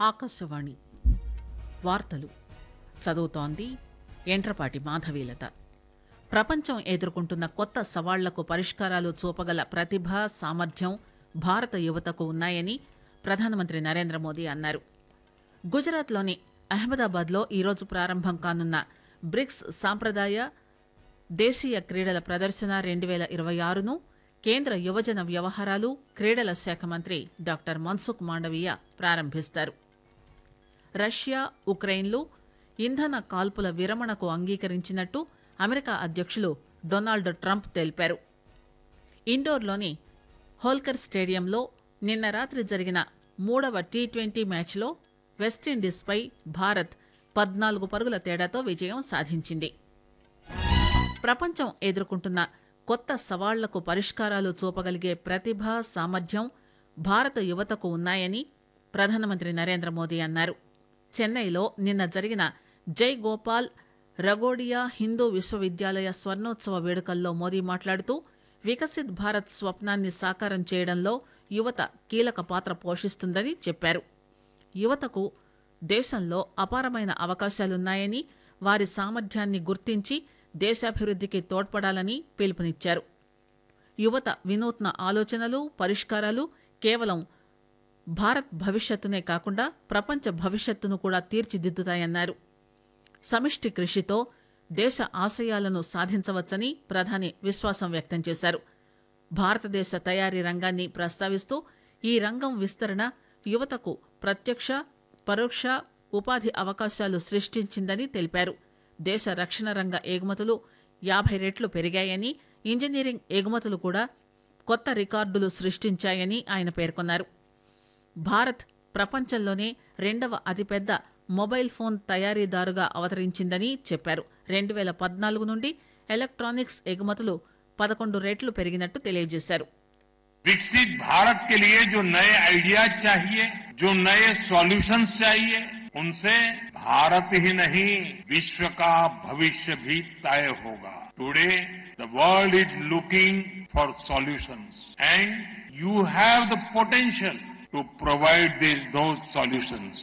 ఆకాశవాణి వార్తలు చదువుతోంది ఎంట్రపాటి మాధవీలత ప్రపంచం ఎదుర్కొంటున్న కొత్త సవాళ్లకు పరిష్కారాలు చూపగల ప్రతిభ సామర్థ్యం భారత యువతకు ఉన్నాయని ప్రధానమంత్రి నరేంద్ర మోదీ అన్నారు గుజరాత్లోని అహ్మదాబాద్లో ఈరోజు ప్రారంభం కానున్న బ్రిక్స్ సాంప్రదాయ దేశీయ క్రీడల ప్రదర్శన రెండు వేల ఇరవై ఆరును కేంద్ర యువజన వ్యవహారాలు క్రీడల శాఖ మంత్రి డాక్టర్ మన్సుఖ్ మాండవీయ ప్రారంభిస్తారు రష్యా ఉక్రెయిన్లు ఇంధన కాల్పుల విరమణకు అంగీకరించినట్టు అమెరికా అధ్యక్షులు డొనాల్డ్ ట్రంప్ తెలిపారు ఇండోర్లోని హోల్కర్ స్టేడియంలో నిన్న రాత్రి జరిగిన మూడవ టీ ట్వంటీ మ్యాచ్లో వెస్టిండీస్పై భారత్ పద్నాలుగు పరుగుల తేడాతో విజయం సాధించింది ప్రపంచం ఎదుర్కొంటున్న కొత్త సవాళ్లకు పరిష్కారాలు చూపగలిగే ప్రతిభ సామర్థ్యం భారత యువతకు ఉన్నాయని ప్రధానమంత్రి నరేంద్ర మోదీ అన్నారు చెన్నైలో నిన్న జరిగిన జై గోపాల్ రగోడియా హిందూ విశ్వవిద్యాలయ స్వర్ణోత్సవ వేడుకల్లో మోదీ మాట్లాడుతూ వికసిత్ భారత్ స్వప్నాన్ని సాకారం చేయడంలో యువత కీలక పాత్ర పోషిస్తుందని చెప్పారు యువతకు దేశంలో అపారమైన అవకాశాలున్నాయని వారి సామర్థ్యాన్ని గుర్తించి దేశాభివృద్ధికి తోడ్పడాలని పిలుపునిచ్చారు యువత వినూత్న ఆలోచనలు పరిష్కారాలు కేవలం భారత్ భవిష్యత్తునే కాకుండా ప్రపంచ భవిష్యత్తును కూడా తీర్చిదిద్దుతాయన్నారు సమిష్టి కృషితో దేశ ఆశయాలను సాధించవచ్చని ప్రధాని విశ్వాసం వ్యక్తం చేశారు భారతదేశ తయారీ రంగాన్ని ప్రస్తావిస్తూ ఈ రంగం విస్తరణ యువతకు ప్రత్యక్ష పరోక్ష ఉపాధి అవకాశాలు సృష్టించిందని తెలిపారు దేశ రక్షణ రంగ ఎగుమతులు యాభై రెట్లు పెరిగాయని ఇంజనీరింగ్ ఎగుమతులు కూడా కొత్త రికార్డులు సృష్టించాయని ఆయన పేర్కొన్నారు భారత్ ప్రపంచంలోనే రెండవ అతిపెద్ద మొబైల్ ఫోన్ తయారీదారుగా అవతరించిందని చెప్పారు రెండు వేల పద్నాలుగు నుండి ఎలక్ట్రానిక్స్ ఎగుమతులు పదకొండు రెట్లు పెరిగినట్టు తెలియజేశారు विकसित भारत के लिए जो नए आइडियाज चाहिए जो नए सॉल्यूशंस चाहिए उनसे भारत ही नहीं विश्व का भविष्य भी तय होगा today the world is looking for solutions and you have the potential to provide this those solutions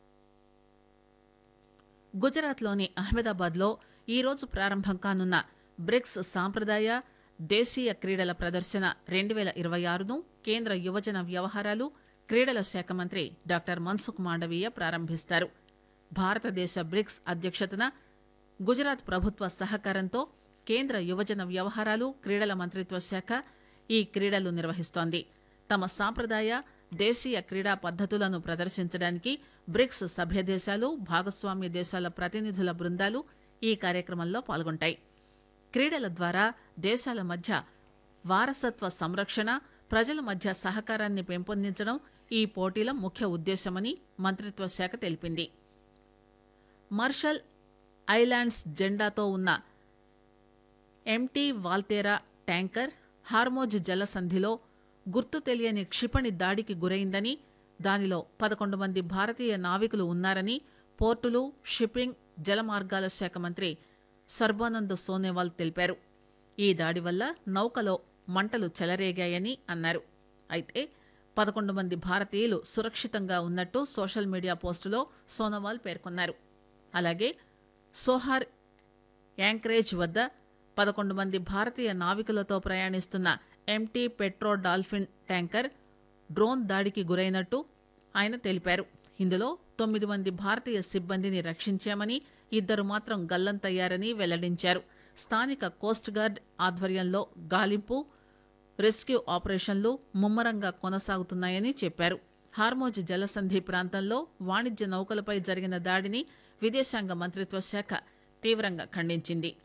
గుజరాత్లోని అహ్మదాబాద్లో ఈరోజు ప్రారంభం కానున్న బ్రిక్స్ సాంప్రదాయ దేశీయ క్రీడల ప్రదర్శన రెండు వేల ఇరవై ఆరును కేంద్ర యువజన వ్యవహారాలు క్రీడల శాఖ మంత్రి డాక్టర్ మన్సుఖ్ మాండవీయ ప్రారంభిస్తారు భారతదేశ బ్రిక్స్ అధ్యక్షతన గుజరాత్ ప్రభుత్వ సహకారంతో కేంద్ర యువజన వ్యవహారాలు క్రీడల మంత్రిత్వ శాఖ ఈ క్రీడలు నిర్వహిస్తోంది తమ సాంప్రదాయ దేశీయ క్రీడా పద్దతులను ప్రదర్శించడానికి బ్రిక్స్ సభ్య దేశాలు భాగస్వామ్య దేశాల ప్రతినిధుల బృందాలు ఈ కార్యక్రమంలో పాల్గొంటాయి క్రీడల ద్వారా దేశాల మధ్య వారసత్వ సంరక్షణ ప్రజల మధ్య సహకారాన్ని పెంపొందించడం ఈ పోటీల ముఖ్య ఉద్దేశమని మంత్రిత్వ శాఖ తెలిపింది మార్షల్ ఐలాండ్స్ జెండాతో ఉన్న ఎంటీ వాల్తేరా ట్యాంకర్ హార్మోజ్ జలసంధిలో గుర్తు తెలియని క్షిపణి దాడికి గురైందని దానిలో పదకొండు మంది భారతీయ నావికులు ఉన్నారని పోర్టులు షిప్పింగ్ జలమార్గాల శాఖ మంత్రి సర్బానంద్ సోనోవాల్ తెలిపారు ఈ దాడి వల్ల నౌకలో మంటలు చెలరేగాయని అన్నారు అయితే పదకొండు మంది భారతీయులు సురక్షితంగా ఉన్నట్టు సోషల్ మీడియా పోస్టులో సోనోవాల్ పేర్కొన్నారు అలాగే సోహార్ యాంకరేజ్ వద్ద పదకొండు మంది భారతీయ నావికులతో ప్రయాణిస్తున్న MT Petro Dolphin tanker drone దాడికి గురైనట్టు ఆయన తెలిపారు ఇందులో తొమ్మిది మంది భారతీయ సిబ్బందిని రక్షించామని ఇద్దరు మాత్రం గల్లంతయ్యారని వెల్లడించారు స్థానిక కోస్ట్ గార్డ్ ఆధ్వర్యంలో గాలింపు రెస్క్యూ ఆపరేషన్లు ముమ్మరంగా కొనసాగుతున్నాయని చెప్పారు హార్మోజ్ జలసంధి ప్రాంతంలో వాణిజ్య నౌకలపై జరిగిన దాడిని విదేశాంగ మంత్రిత్వ శాఖ తీవ్రంగా ఖండించింది